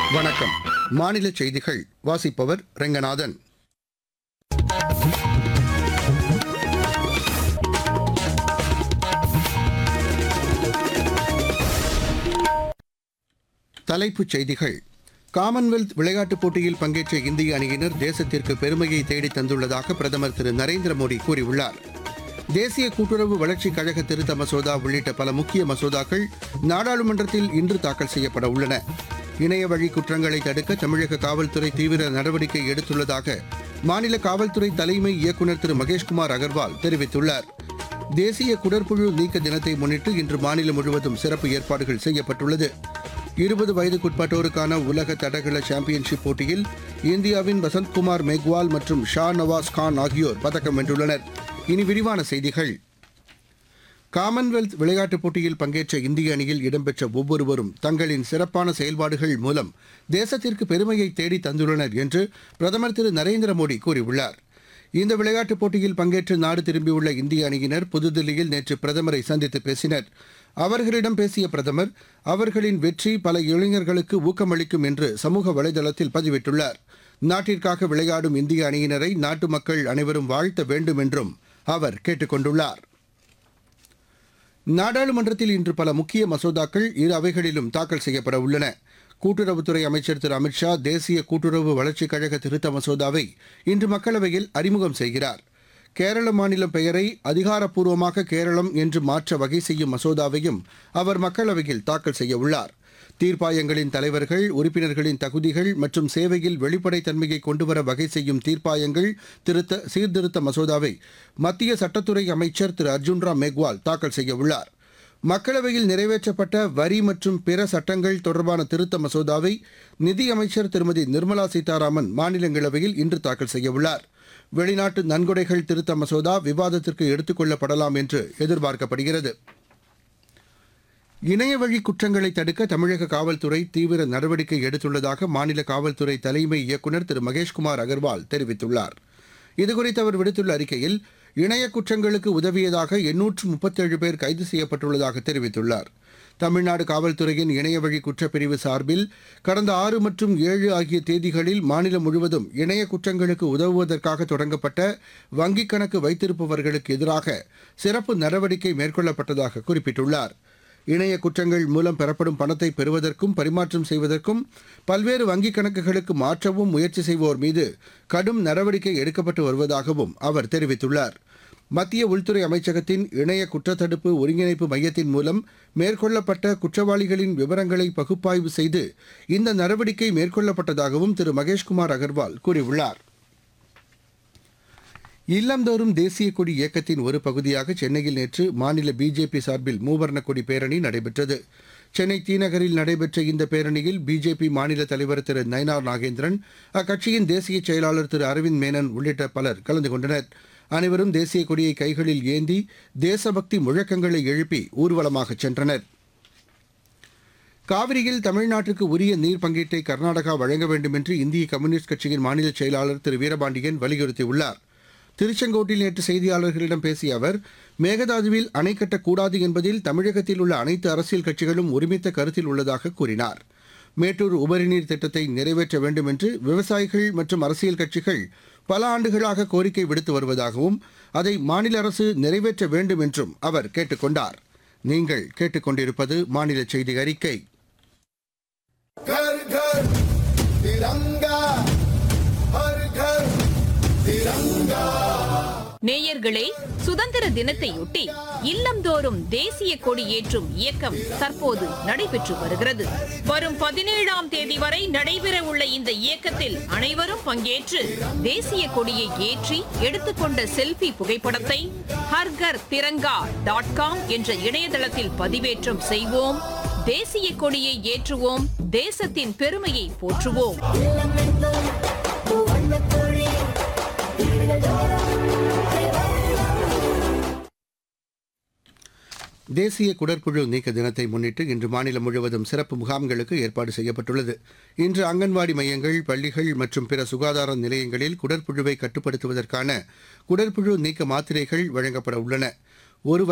வணக்கம் மாநில செய்திகள் வாசிப்பவர் ரெங்கநாதன் தலைப்புச் செய்திகள் காமன்வெல்த் விளையாட்டுப் போட்டியில் பங்கேற்ற இந்திய அணியினர் தேசத்திற்கு பெருமையை தேடித் தந்துள்ளதாக பிரதமர் திரு நரேந்திர மோடி கூறியுள்ளார் தேசிய கூட்டுறவு வளர்ச்சிக் கழக திருத்த மசோதா உள்ளிட்ட பல முக்கிய மசோதாக்கள் நாடாளுமன்றத்தில் இன்று தாக்கல் செய்யப்பட உள்ளன இணைய வழி குற்றங்களை தடுக்க தமிழக காவல்துறை தீவிர நடவடிக்கை எடுத்துள்ளதாக மாநில காவல்துறை தலைமை இயக்குநர் திரு மகேஷ்குமார் அகர்வால் தெரிவித்துள்ளார் தேசிய குடற்புழு நீக்க தினத்தை முன்னிட்டு இன்று மாநிலம் முழுவதும் சிறப்பு ஏற்பாடுகள் செய்யப்பட்டுள்ளது இருபது வயதுக்குட்பட்டோருக்கான உலக தடகள சாம்பியன்ஷிப் போட்டியில் இந்தியாவின் வசந்த்குமார் மேக்வால் மற்றும் ஷா நவாஸ் கான் ஆகியோர் பதக்கம் வென்றுள்ளனர் இனி விரிவான செய்திகள் காமன்வெல்த் விளையாட்டுப் போட்டியில் பங்கேற்ற இந்திய அணியில் இடம்பெற்ற ஒவ்வொருவரும் தங்களின் சிறப்பான செயல்பாடுகள் மூலம் தேசத்திற்கு பெருமையை தேடி தந்துள்ளனர் என்று பிரதமர் திரு நரேந்திர மோடி கூறியுள்ளார் இந்த விளையாட்டுப் போட்டியில் பங்கேற்று நாடு திரும்பியுள்ள இந்திய அணியினர் புதுதில்லியில் நேற்று பிரதமரை சந்தித்து பேசினர் அவர்களிடம் பேசிய பிரதமர் அவர்களின் வெற்றி பல இளைஞர்களுக்கு ஊக்கமளிக்கும் என்று சமூக வலைதளத்தில் பதிவிட்டுள்ளார் நாட்டிற்காக விளையாடும் இந்திய அணியினரை நாட்டு மக்கள் அனைவரும் வாழ்த்த வேண்டும் என்றும் அவர் கேட்டுக் கொண்டுள்ளார் நாடாளுமன்றத்தில் இன்று பல முக்கிய மசோதாக்கள் இரு அவைகளிலும் தாக்கல் செய்யப்பட உள்ளன கூட்டுறவுத்துறை அமைச்சர் திரு அமித்ஷா தேசிய கூட்டுறவு வளர்ச்சிக் கழக திருத்த மசோதாவை இன்று மக்களவையில் அறிமுகம் செய்கிறார் கேரள மாநிலம் பெயரை அதிகாரப்பூர்வமாக கேரளம் என்று மாற்ற வகை செய்யும் மசோதாவையும் அவர் மக்களவையில் தாக்கல் செய்ய உள்ளார் தீர்ப்பாயங்களின் தலைவர்கள் உறுப்பினர்களின் தகுதிகள் மற்றும் சேவையில் வெளிப்படைத்தன்மையை கொண்டுவர வகை செய்யும் தீர்ப்பாயங்கள் திருத்த சீர்திருத்த மசோதாவை மத்திய சட்டத்துறை அமைச்சர் திரு அர்ஜுன்ராம் மேக்வால் தாக்கல் செய்ய உள்ளார் மக்களவையில் நிறைவேற்றப்பட்ட வரி மற்றும் பிற சட்டங்கள் தொடர்பான திருத்த மசோதாவை நிதியமைச்சர் திருமதி நிர்மலா சீதாராமன் மாநிலங்களவையில் இன்று தாக்கல் செய்யவுள்ளார் வெளிநாட்டு நன்கொடைகள் திருத்த மசோதா விவாதத்திற்கு எடுத்துக் கொள்ளப்படலாம் என்று எதிர்பார்க்கப்படுகிறது இணையவழி குற்றங்களை தடுக்க தமிழக காவல்துறை தீவிர நடவடிக்கை எடுத்துள்ளதாக மாநில காவல்துறை தலைமை இயக்குநர் திரு மகேஷ்குமார் அகர்வால் தெரிவித்துள்ளார் இதுகுறித்து அவர் விடுத்துள்ள அறிக்கையில் இணைய குற்றங்களுக்கு உதவியதாக எண்ணூற்று முப்பத்தேழு பேர் கைது செய்யப்பட்டுள்ளதாக தெரிவித்துள்ளார் தமிழ்நாடு காவல்துறையின் இணையவழி குற்றப்பிரிவு சார்பில் கடந்த ஆறு மற்றும் ஏழு ஆகிய தேதிகளில் மாநிலம் முழுவதும் இணைய குற்றங்களுக்கு உதவுவதற்காக தொடங்கப்பட்ட வங்கிக் கணக்கு வைத்திருப்பவர்களுக்கு எதிராக சிறப்பு நடவடிக்கை மேற்கொள்ளப்பட்டதாக குறிப்பிட்டுள்ளார் இணைய குற்றங்கள் மூலம் பெறப்படும் பணத்தை பெறுவதற்கும் பரிமாற்றம் செய்வதற்கும் பல்வேறு வங்கிக் கணக்குகளுக்கு மாற்றவும் முயற்சி செய்வோர் மீது கடும் நடவடிக்கை எடுக்கப்பட்டு வருவதாகவும் அவர் தெரிவித்துள்ளார் மத்திய உள்துறை அமைச்சகத்தின் இணைய குற்றத்தடுப்பு ஒருங்கிணைப்பு மையத்தின் மூலம் மேற்கொள்ளப்பட்ட குற்றவாளிகளின் விவரங்களை பகுப்பாய்வு செய்து இந்த நடவடிக்கை மேற்கொள்ளப்பட்டதாகவும் திரு மகேஷ்குமார் அகர்வால் கூறியுள்ளார் இல்லந்தோறும் தேசிய கொடி இயக்கத்தின் ஒரு பகுதியாக சென்னையில் நேற்று மாநில பிஜேபி சார்பில் மூவர்ண கொடி பேரணி நடைபெற்றது சென்னை தீநகரில் நடைபெற்ற இந்த பேரணியில் பிஜேபி மாநில தலைவர் திரு நயனார் நாகேந்திரன் அக்கட்சியின் தேசிய செயலாளர் திரு அரவிந்த் மேனன் உள்ளிட்ட பலர் கலந்து கொண்டனர் அனைவரும் தேசிய கொடியை கைகளில் ஏந்தி தேசபக்தி முழக்கங்களை எழுப்பி ஊர்வலமாக சென்றனர் காவிரியில் தமிழ்நாட்டுக்கு உரிய நீர் பங்கீட்டை கர்நாடகா வழங்க வேண்டும் என்று இந்திய கம்யூனிஸ்ட் கட்சியின் மாநில செயலாளர் திரு வீரபாண்டியன் வலியுறுத்தியுள்ளார் திருச்செங்கோட்டில் நேற்று செய்தியாளர்களிடம் பேசிய அவர் மேகதாதுவில் அணை கட்டக்கூடாது என்பதில் தமிழகத்தில் உள்ள அனைத்து அரசியல் கட்சிகளும் ஒருமித்த கருத்தில் உள்ளதாக கூறினார் மேட்டூர் உபரிநீர் திட்டத்தை நிறைவேற்ற வேண்டும் என்று விவசாயிகள் மற்றும் அரசியல் கட்சிகள் பல ஆண்டுகளாக கோரிக்கை விடுத்து வருவதாகவும் அதை மாநில அரசு நிறைவேற்ற வேண்டும் என்றும் அவர் கேட்டுக் கொண்டார் நீங்கள் கேட்டுக்கொண்டிருப்பது மாநில செய்தி அறிக்கை घर घर तिरंगा हर घर तिरंगा நேயர்களே சுதந்திர தினத்தையொட்டி இல்லந்தோறும் தேசிய கொடி ஏற்றும் இயக்கம் தற்போது நடைபெற்று வருகிறது வரும் பதினேழாம் தேதி வரை நடைபெற உள்ள இந்த இயக்கத்தில் அனைவரும் பங்கேற்று தேசிய கொடியை ஏற்றி எடுத்துக்கொண்ட செல்ஃபி புகைப்படத்தை ஹர்கர் திரங்கா டாட் காம் என்ற இணையதளத்தில் பதிவேற்றம் செய்வோம் தேசிய கொடியை ஏற்றுவோம் தேசத்தின் பெருமையை போற்றுவோம் தேசிய குடற்புழு நீக்க தினத்தை முன்னிட்டு இன்று மாநிலம் முழுவதும் சிறப்பு முகாம்களுக்கு ஏற்பாடு செய்யப்பட்டுள்ளது இன்று அங்கன்வாடி மையங்கள் பள்ளிகள் மற்றும் பிற சுகாதார நிலையங்களில் குடற்புழுவை கட்டுப்படுத்துவதற்கான குடற்புழு நீக்க மாத்திரைகள் வழங்கப்பட உள்ளன ஒரு